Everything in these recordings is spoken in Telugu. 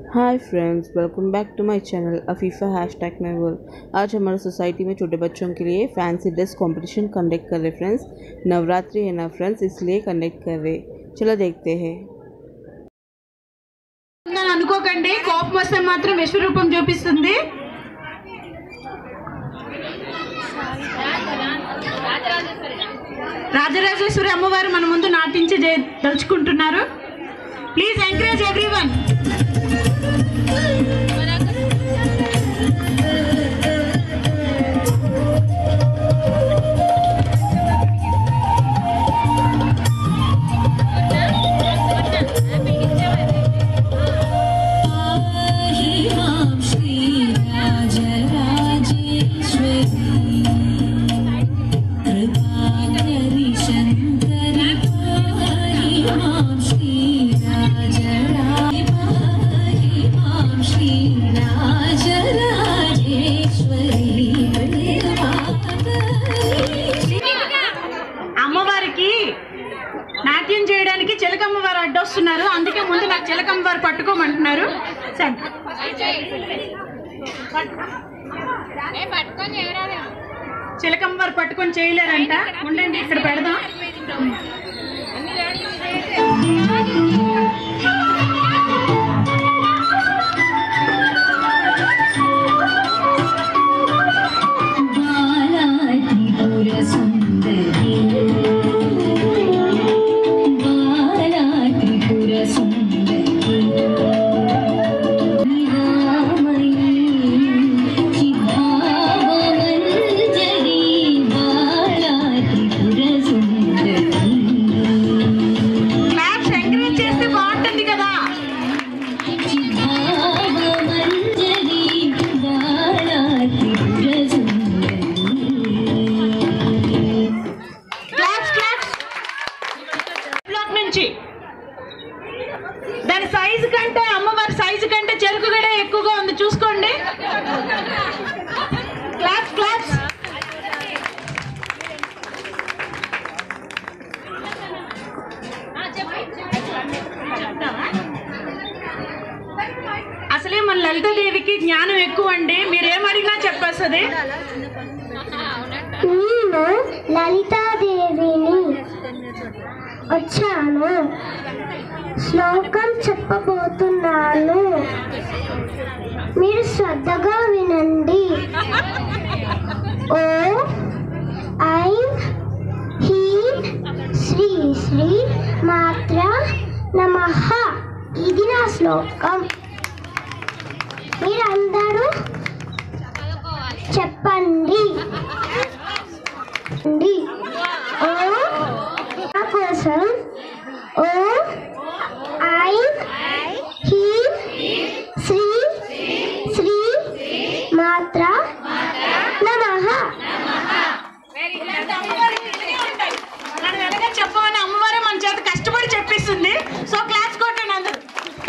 Hi friends welcome back to my channel Afifa hashtag my world आज हमारे सोसाइटी में छोटे बच्चों के लिए फैंसी ड्रेस कंपटीशन कंडक्ट कर रहे फ्रेंड्स नवरात्रि है ना फ्रेंड्स इसलिए कंडक्ट कर रहे चलो देखते हैं ఉందని అనుకోకండి కోపం వస్తే మాత్రం విశ్వరూపం చూపిస్తుంది రాజరాజేశ్వరి అమ్మవారు మన ముందు నాటించి జే- తలుచుకుంటున్నారు ప్లీజ్ ఎంకరేజ్ ఎవ్రీ వన్ पाहि मां श्रीराजराजेश्वरी कृपाकरि शङ्करि पाहि मां श्रीराजराज पाहि मां श्रीराजराजेश्वरी कृपाकरि అమ్మవారికి నాట్యం చేయడానికి చిలకమ్మవారు అడ్డొస్తున్నారు అందుకే ముందు నాకు చిలకమ్మవారు పట్టుకోమంటున్నారు సరే చిలకమ్మవారు పట్టుకొని చేయలేరంట ఉండండి ఇక్కడ పెడదాం बालात्रिपुरसुन्दरी बालात्रिपुरसुन्दरी निरामयी चिद्भावमञ्जरी बालात्रिपुरसुन्दरी క్లాప్స్ ఎంకరేజ్ చేస్తే బాగుంటుంది కదా చిద్భావమంజరి బాలాత్రిపురసుందరి క్లాప్స్ క్లాప్స్ బ్లాక్ నుంచి దాని సైజు కంటే అమ్మవారి సైజు కంటే చెరుకు గడ ఎక్కువగా ఉంది చూసుకోండి క్లాప్స్ క్లాప్స్ అసలే మన లలితాదేవికి జ్ఞానం ఎక్కువ అండి మీరేం అడిగినా చెప్పేస్తుంది నేను లలితాదేవిని వచ్చాను శ్లోకం చెప్పబోతున్నాను మీరు శ్రద్ధగా వినండి ఓ ఐం హీం శ్రీ శ్రీ మాత్ర నమః ఇది నా శ్లోకం మీరందరూ చెప్పండి ఉంది. ఓ నా కోసం ఓ ఐ హి శ్రీ శ్రీ మాత్ర నమః మనం వెనక చెప్పమని అమ్మవారే మన చేత కష్టపడి చెప్పిస్తుంది సో క్లాస్ కొట్టండి అందరూ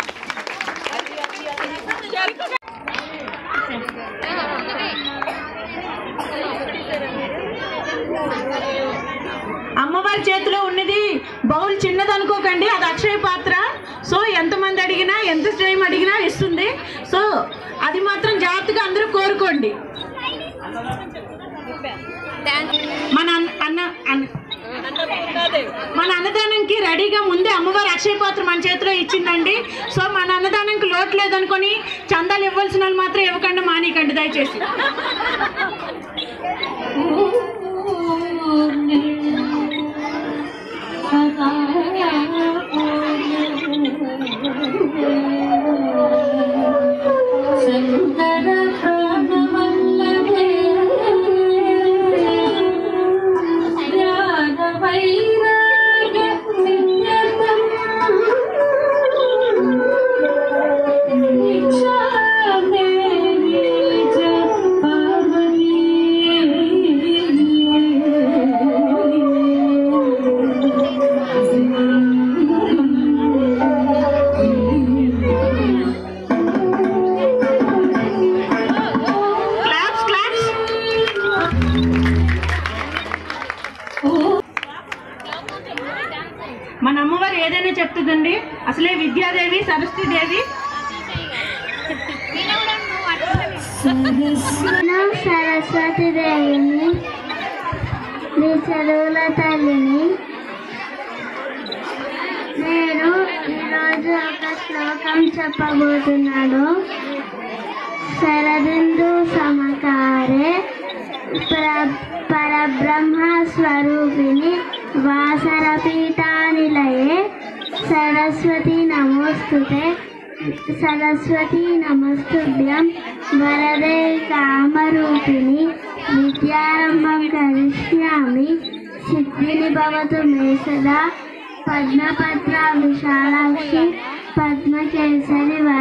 అమ్మవారి చేతిలో ఉన్నది బౌల్ చిన్నది అనుకోకండి అది అక్షయ పాత్ర సో ఎంతమంది అడిగినా ఎంత టైం అడిగినా ఇస్తుంది సో అది మాత్రం జాగ్రత్తగా అందరూ కోరుకోండి మన అన్న అన్న అన్న- మన అన్నదానంకి రెడీగా ముందే అమ్మవారి అక్షయ పాత్ర మన చేతిలో ఇచ్చిందండి సో మన అన్నదానంకి లోటు లేదనుకొని చందాలు ఇవ్వాల్సిన వాళ్ళు మాత్రం ఇవ్వకుండా మానేయకండి దయచేసి శంకర ప్రాణవల్లభే జ్ఞాన వైరాగ్య నిత్యతం దీక్షాదేవి చ పార్వతీ నేను సరస్వతి దేవిని మీ చదువుల తల్లిని నేను ఈరోజు ఒక శ్లోకం చెప్పబోతున్నాను శరదిందు సమకారే ప్ర పరబ్రహ్మ స్వరూపిణి వాసర పీఠానిలయే సరస్వతి నమోస్తుతే సరస్వతి నమస్తుభ్యం వరదే కామరూపిణి విద్యారంభం కరిష్యామి సిద్ధిని భవతు మే సదా పద్మపత్ర విశాలాక్షి పద్మకేసరి వర